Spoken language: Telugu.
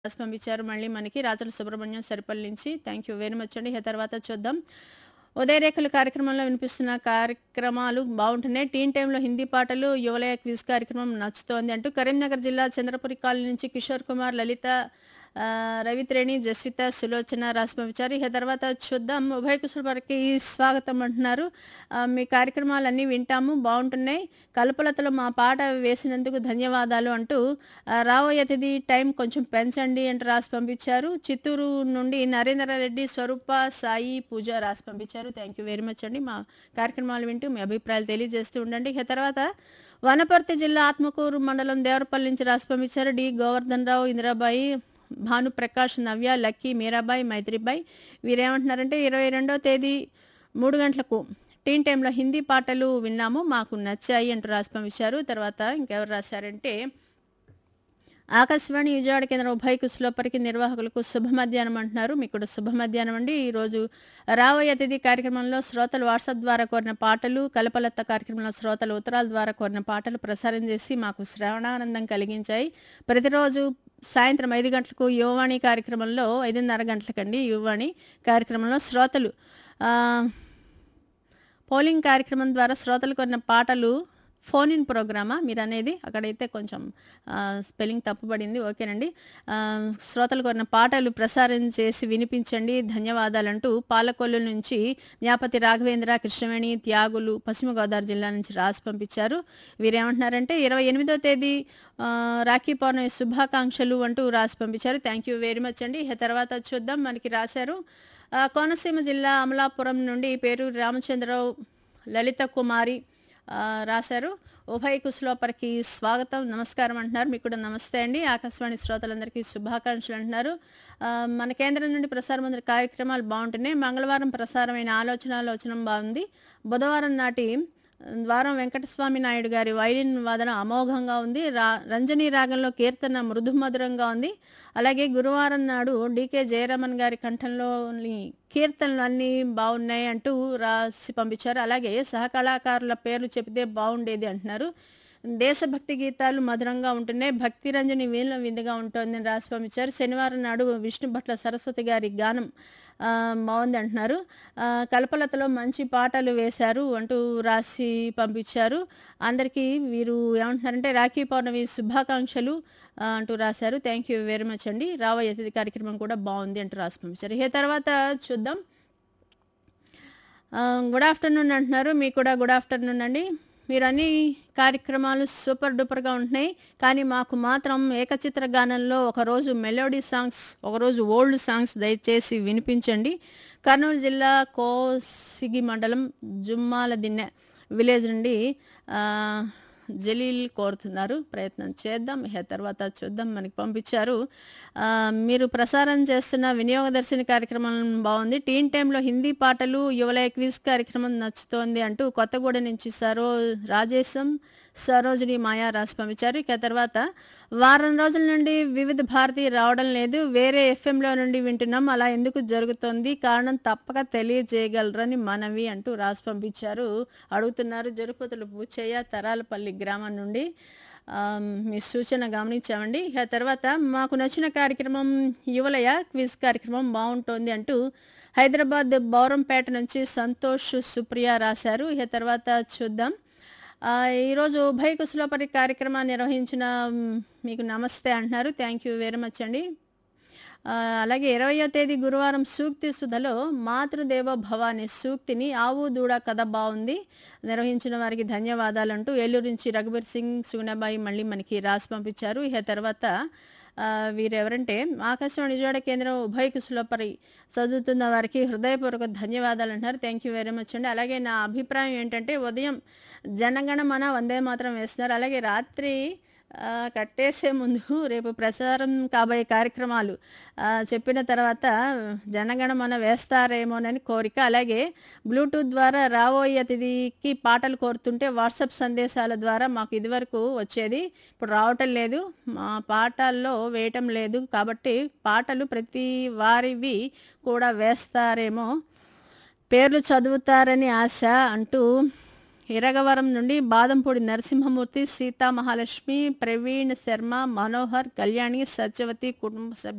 రాసి పంపించారు మళ్ళీ మనకి రాచల సుబ్రహ్మణ్యం సరిపల్లి నుంచి థ్యాంక్ యూ వెరీ మచ్ అండి ఇక తర్వాత చూద్దాం ఉదయరేఖలు కార్యక్రమంలో వినిపిస్తున్న కార్యక్రమాలు బాగుంటున్నాయి టీన్ టైంలో హిందీ పాటలు యువలయ క్విజ్ కార్యక్రమం నచ్చుతోంది అంటూ కరీంనగర్ జిల్లా చంద్రపురి కాలనీ నుంచి కిషోర్ కుమార్ లలిత ఆ, రవిత్రేణి జస్విత సులోచన రాసి పంపించారు ఇక తర్వాత చూద్దాం ఉభయ కుశల వారికి స్వాగతం అంటున్నారు ఆ, మీ కార్యక్రమాలన్నీ వింటాము బాగుంటున్నాయి కల్పలతలో మా పాట వేసినందుకు ధన్యవాదాలు అంటూ ఆ, రాబోయే అతిథి టైం కొంచెం పెంచండి అంటూ రాసి పంపించారు చిత్తూరు నుండి నరేంద్ర రెడ్డి స్వరూప సాయి పూజ రాసి పంపించారు థ్యాంక్ యూ వెరీ మచ్ అండి మా కార్యక్రమాలు వింటూ మీ అభిప్రాయాలు తెలియజేస్తూ ఉండండి ఇక తర్వాత వనపర్తి జిల్లా ఆత్మకూరు మండలం దేవరపల్లి నుంచి రాసి పంపించారు డి గోవర్ధన్ రావు ఇందిరాబాయి భాను ప్రకాష్ నవ్య లక్కీ మీరాబాయి మైత్రిబాయి వీరేమంటున్నారంటే ఇరవై రెండో తేదీ మూడు గంటలకు టీన్ టైంలో హిందీ పాటలు విన్నాము మాకు నచ్చాయి అంటూ రాసి పంపించారు తర్వాత ఇంకెవరు రాశారంటే ఆకాశవాణి విజయవాడ కేంద్రం ఉభయ కుశలోపరికి నిర్వాహకులకు శుభ మధ్యాహ్నం అంటున్నారు మీకు కూడా శుభ మధ్యాహ్నం అండి ఈరోజు రాబోయే అతిథి కార్యక్రమంలో శ్రోతలు వాట్సాప్ ద్వారా కోరిన పాటలు కలపలత్త కార్యక్రమంలో శ్రోతలు ఉత్తరాల ద్వారా కోరిన పాటలు ప్రసారం చేసి మాకు శ్రవణానందం కలిగించాయి ప్రతిరోజు సాయంత్రం ఐదు గంటలకు యువవాణి కార్యక్రమంలో ఐదున్నర గంటలకండి యువవాణి కార్యక్రమంలో శ్రోతలు ఆ, పోలింగ్ కార్యక్రమం ద్వారా శ్రోతలు కొన్న పాటలు ఫోన్ ఇన్ ప్రోగ్రామా మీరు అనేది అక్కడైతే కొంచెం ఆ, స్పెల్లింగ్ తప్పుపడింది ఓకేనండి ఆ, శ్రోతలు కొన్న పాటలు ప్రసారం చేసి వినిపించండి ధన్యవాదాలంటూ పాలకొల్లు నుంచి జ్ఞాపతి రాఘవేంద్ర కృష్ణవేణి త్యాగులు పశ్చిమ గోదావరి జిల్లా నుంచి రాసి పంపించారు వీరేమంటున్నారంటే ఇరవై ఎనిమిదో తేదీ ఆ, రాఖీ పౌర్ణమి శుభాకాంక్షలు అంటూ రాసి పంపించారు థ్యాంక్ యూ వెరీ మచ్ అండి ఇక తర్వాత చూద్దాం మనకి రాశారు ఆ, కోనసీమ జిల్లా అమలాపురం నుండి పేరు రామచంద్రరావు లలిత కుమారి ఆ, రాశారు ఉభయ కుశలోపరికి స్వాగతం నమస్కారం అంటున్నారు మీకు కూడా నమస్తే అండి ఆకాశవాణి శ్రోతలందరికీ శుభాకాంక్షలు అంటున్నారు ఆ, మన కేంద్రం నుండి ప్రసారమైన కార్యక్రమాలు బాగుంటున్నాయి మంగళవారం ప్రసారమైన ఆలోచన ఆలోచన బాగుంది బుధవారం నాటి ద్వారం వెంకటస్వామి నాయుడు గారి వైలిన్ వాదన అమోఘంగా ఉంది రా రంజనీ రాగంలో కీర్తన మృదుమధురంగా ఉంది అలాగే గురువారం నాడు డికే జయరామన్ గారి కంఠంలోని కీర్తనలు అన్నీ బాగున్నాయి అంటూ రాసి పంపించారు అలాగే సహకళాకారుల పేర్లు చెబితే బాగుండేది అంటున్నారు దేశభక్తి గీతాలు మధురంగా ఉంటున్నాయి భక్తి రంజని వీళ్ళ విందుగా ఉంటుందని రాసి పంపించారు శనివారం నాడు విష్ణు భట్ల సరస్వతి గారి గానం ఆ, బాగుంది అంటున్నారు ఆ, కల్పలతలో మంచి పాటలు వేశారు అంటూ రాసి పంపించారు అందరికీ వీరు ఏమంటున్నారంటే రాఖీ పౌర్ణమి శుభాకాంక్షలు ఆ, అంటూ రాశారు థ్యాంక్ యూ వెరీ మచ్ అండి రాబోయే అతిథి కార్యక్రమం కూడా బాగుంది అంటూ రాసి పంపించారు ఇక తర్వాత చూద్దాం ఆ, గుడ్ ఆఫ్టర్నూన్ అంటున్నారు మీకు కూడా గుడ్ ఆఫ్టర్నూన్ అండి మీరు అన్ని కార్యక్రమాలు సూపర్ డూపర్గా ఉంటున్నాయి కానీ మాకు మాత్రం ఏకచిత్ర గానంలో ఒకరోజు మెలోడీ సాంగ్స్ ఒకరోజు ఓల్డ్ సాంగ్స్ దయచేసి వినిపించండి కర్నూలు జిల్లా కోసిగి మండలం జుమ్మాల దిన్నె విలేజ్ నుండి ఆ, జలీల్ కోరుతున్నారు ప్రయత్నం చేద్దాం ఇక తర్వాత చూద్దాం మనకి పంపించారు ఆ, మీరు ప్రసారం చేస్తున్న వినియోగదర్శిని కార్యక్రమం బాగుంది టీన్ టైంలో హిందీ పాటలు యువలయ క్విజ్ కార్యక్రమం నచ్చుతోంది అంటూ కొత్తగూడ నుంచి సరో రాజేశం సరోజిని మాయా రాసి పంపించారు ఇక తర్వాత వారం రోజుల నుండి వివిధ భారతి రావడం లేదు వేరే ఎఫ్ఎంలో నుండి వింటున్నాం అలా ఎందుకు జరుగుతోంది కారణం తప్పక తెలియజేయగలరని మనవి అంటూ రాసి పంపించారు అడుగుతున్నారు జరుపతులు పూచయ్య తరాలపల్లి గ్రామం నుండి ఆ, మీ సూచన గమనించామండి ఇక తర్వాత మాకు నచ్చిన కార్యక్రమం యువలయ క్విజ్ కార్యక్రమం బాగుంటోంది అంటూ హైదరాబాద్ బౌరంపేట నుంచి సంతోష్ సుప్రియ రాశారు ఇక తర్వాత చూద్దాం ఆ, ఈరోజు ఉభయ కుశలోపరి కార్యక్రమాన్ని నిర్వహించిన మ్, మీకు నమస్తే అంటున్నారు థ్యాంక్ యూ వెరీ మచ్ అండి ఆ, అలాగే ఇరవయో తేదీ గురువారం సూక్తి సుధలో మాతృదేవ భవ అనే సూక్తిని ఆవు దూడ కథ బాగుంది నిర్వహించిన వారికి ధన్యవాదాలు అంటూ ఏలూరు నుంచి రఘుబీర్ సింగ్ సుగుణబాయి మళ్ళీ మనకి రాసి పంపించారు ఇక తర్వాత ఆ, వీరెవరంటే ఆకాశవాణి విజయవాడ కేంద్రం ఉభయ కుశలోపరి చదువుతున్న వారికి హృదయపూర్వక ధన్యవాదాలు అంటున్నారు థ్యాంక్ యూ వెరీ మచ్ అండి అలాగే నా అభిప్రాయం ఏంటంటే ఉదయం జనగణమన వందే మాత్రం వేస్తున్నారు అలాగే రాత్రి ఆ, కట్టేసే ముందు రేపు ప్రసారం కాబోయే కార్యక్రమాలు ఆ, చెప్పిన తర్వాత జనగణమన వేస్తారేమోనని కోరిక అలాగే బ్లూటూత్ ద్వారా రాబోయే అతిథికి పాటలు కోరుతుంటే వాట్సాప్ సందేశాల ద్వారా మాకు ఇదివరకు వచ్చేది ఇప్పుడు రావటం లేదు మా పాటల్లో వేయటం లేదు కాబట్టి పాటలు ప్రతి వారివి కూడా వేస్తారేమో పేర్లు చదువుతారని ఆశ అంటూ ఇరగవరం నుండి బాదంపూడి నరసింహమూర్తి సీతా మహాలక్ష్మి ప్రవీణ్ శర్మ మనోహర్ కళ్యాణి సత్యవతి కుటుంబ సభ్యులు